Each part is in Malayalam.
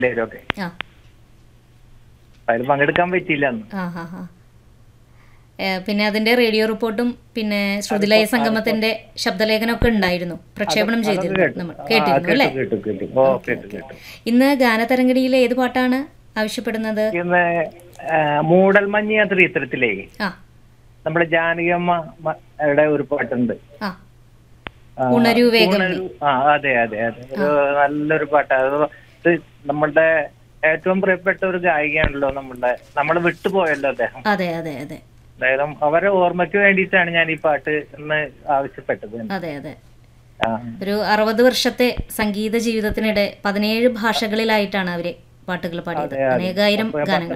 പിള്ളേരൊക്കെ ആ അതിൽ പങ്കെടുക്കാൻ പറ്റിയില്ല അന്ന് ആ ഹാ ഹാ ഏ, പിന്നെ അതിന്റെ റേഡിയോ റിപ്പോർട്ടും പിന്നെ ശ്രുതിലയ സംഗമത്തിന്റെ ശബ്ദലേഖനമൊക്കെ ഉണ്ടായിരുന്നു പ്രക്ഷേപണം അതൊക്കെ ചെയ്തിരുന്നു കേട്ടു. നമ്മൾ ആ, കേട്ടിരുന്നു കേട്ടു അല്ലേ കേട്ടു കേട്ടു ഓ കേട്ടു കേട്ടു ഇന്ന് ഗാനതരംഗടിയിലെ ഏത് പാട്ടാണ് ആവശ്യപ്പെടുന്നത് ഇന്ന് ആ, മൂടൽമഞ്ഞ് എന്ന ചിത്രത്തിലേ ആ നമ്മുടെ ജാനകിയമ്മ മ- യുടെ ഒരു പാട്ടുണ്ട് ആ ആ, ഉണരൂ വേഗം നീ. ഉണരൂ. ആ അതെ അതെ അതെ ഒരു നല്ലൊരു പാട്ടാണ് അത് ഇത് നമ്മളുടെ ഏറ്റവും പ്രിയപ്പെട്ട ഒരു ഗായികയാണല്ലോ നമ്മളുടെ നമ്മൾ വിട്ടുപോയല്ലോ അദ്ദേഹം അതെ അതെ അതെ അതായത് അവരെ ഓർമ്മയ്ക്ക് വേണ്ടിയിട്ടാണ് ഞാൻ ഈ പാട്ട് ഇന്ന് ആവശ്യപ്പെട്ടത് അതെ അതെ ആ, ഒരു അറുപത് വർഷത്തെ സംഗീത ജീവിതത്തിനിടെ പതിനേഴ് ഭാഷകളിലായിട്ടാണ് അവര് പാട്ടുകൾ പാടിയത് അതെ, അതെ. അനേകായിരം അപ്പൊ ഗാനങ്ങൾ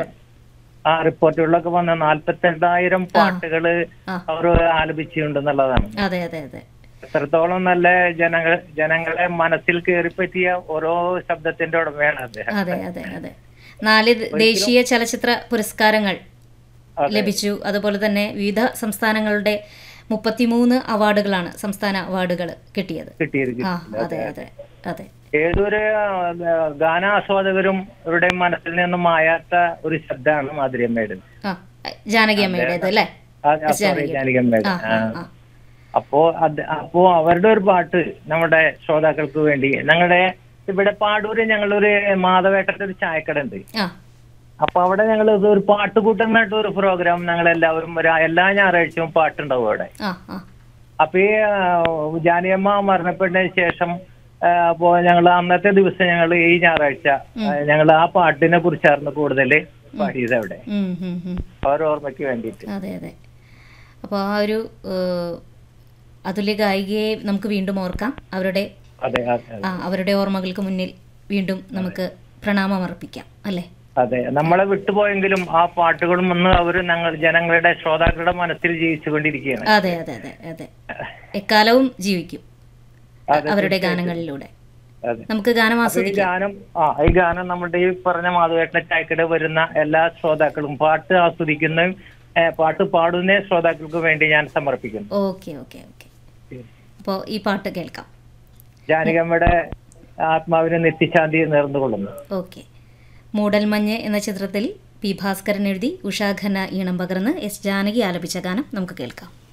ആ റിപ്പോർട്ടുകളിലൊക്കെ വന്ന നാല്പത്തിരണ്ടായിരം പാട്ടുകള് ആ. അവർ ആലപിച്ചിട്ടുണ്ടെന്നുള്ളതാണ് അതെ അതെ അതെ എത്രത്തോളം നല്ല ജനങ്ങൾ ജനങ്ങളെ മനസ്സിൽ കയറിപ്പറ്റിയ ഓരോ ശബ്ദത്തിന്റെ ഉടമയാണ് അദ്ദേഹം അതെ അതെ അതെ നാല് ദ- ദേശീയ ചലച്ചിത്ര പുരസ്കാരങ്ങൾ അതെ. ലഭിച്ചു അതുപോലെ തന്നെ വിവിധ സംസ്ഥാനങ്ങളുടെ മുപ്പത്തിമൂന്ന് അവാർഡുകളാണ് സംസ്ഥാന അവാർഡുകൾ കിട്ടിയത് ആ കിട്ടിയിരിക്കുന്നത് അതെ അതെ അതെ ഏതൊരു ആ, ഗാനാസ്വാദകരും അവരുടെയും മനസ്സിൽ നിന്നും മായാത്ത ഒരു ശബ്ദമാണ് മാധുര്യമ്മയുടെ ആ ജാനകി അമ്മയുടേത് അല്ലേ ആ, ആ, sorry, ജാനകിയമ്മയുടെ ആ ആ. ആ ആ അപ്പോ അത് അപ്പോ അവരുടെ ഒരു പാട്ട് നമ്മുടെ ശ്രോതാക്കൾക്ക് വേണ്ടി ഞങ്ങളുടെ ഇവിടെ പാടൂര് ഞങ്ങളൊരു മാധവേട്ടന്റെ ഒരു ചായക്കട ഉണ്ട് ആ അപ്പൊ അവിടെ ഞങ്ങൾ ഒരു പാട്ടുകൂട്ടുന്നായിട്ട് ഒരു പ്രോഗ്രാം ഞങ്ങൾ എല്ലാവരും ഒരു എല്ലാ ഞായറാഴ്ചയും പാട്ടുണ്ടാവും അവിടെ ആ ആ അപ്പൊ ഈ ആ, ജാനിയമ്മ മരണപ്പെട്ടതിന് ശേഷം ആ, അപ്പോ ഞങ്ങൾ അന്നത്തെ ദിവസം ഞങ്ങൾ ഈ ഞായറാഴ്ച ഞങ്ങൾ ആ പാട്ടിനെ കുറിച്ചായിരുന്നു കൂടുതൽ പാടിയത് അവിടെ ഉം, ഉം, ഉം. അവരുടെ ഓർമ്മയ്ക്ക് വേണ്ടിയിട്ട് അതെ അതെ അപ്പോൾ ആ ഒരു ഏഹ്, അതുല്യ ഗായികയെ നമുക്ക് വീണ്ടും ഓർക്കാം അവരുടെ അതെ അതെ ആ അവരുടെ ഓർമ്മകൾക്ക് മുന്നിൽ വീണ്ടും നമുക്ക് പ്രണാമം അർപ്പിക്കാം അല്ലേ അതെ നമ്മളെ വിട്ടുപോയെങ്കിലും ആ പാട്ടുകളും ഒന്ന് അവർ ഞങ്ങൾ ജനങ്ങളുടെ ശ്രോതാക്കളുടെ മനസ്സിൽ ജീവിച്ചുകൊണ്ടിരിക്കുകയാണ് അതെ അതെ അതെ അതെ എക്കാലവും ജീവിക്കും അതെ, അവരുടെ ഗാനങ്ങളിലൂടെ അതെ നമുക്ക് ഗാനം അപ്പൊ ഈ ആസ്വദിക്കാം ഗാനം ആ ഈ ഗാനം നമ്മുടെ ഈ പറഞ്ഞ മാധവേട്ടന്റെ ചായക്കട വരുന്ന എല്ലാ ശ്രോതാക്കളും പാട്ട് ആസ്വദിക്കുന്നതും ഏ, പാട്ട് പാടുന്ന ശ്രോതാക്കൾക്ക് വേണ്ടി ഞാൻ സമർപ്പിക്കുന്നു ഓക്കെ ഓക്കെ ഓക്കെ അപ്പോൾ ഈ പാട്ട് കേൾക്കാം ജാനകമ്മയുടെ ആത്മാവിന് നിത്യശാന്തി നേർന്നുകൊള്ളുന്നു ഓക്കെ മൂടൽമഞ്ഞ് എന്ന ചിത്രത്തിൽ പി ഭാസ്കരൻ എഴുതി ഉഷാഖന്ന ഈണം പകർന്ന് എസ് ജാനകി ആലപിച്ച ഗാനം നമുക്ക് കേൾക്കാം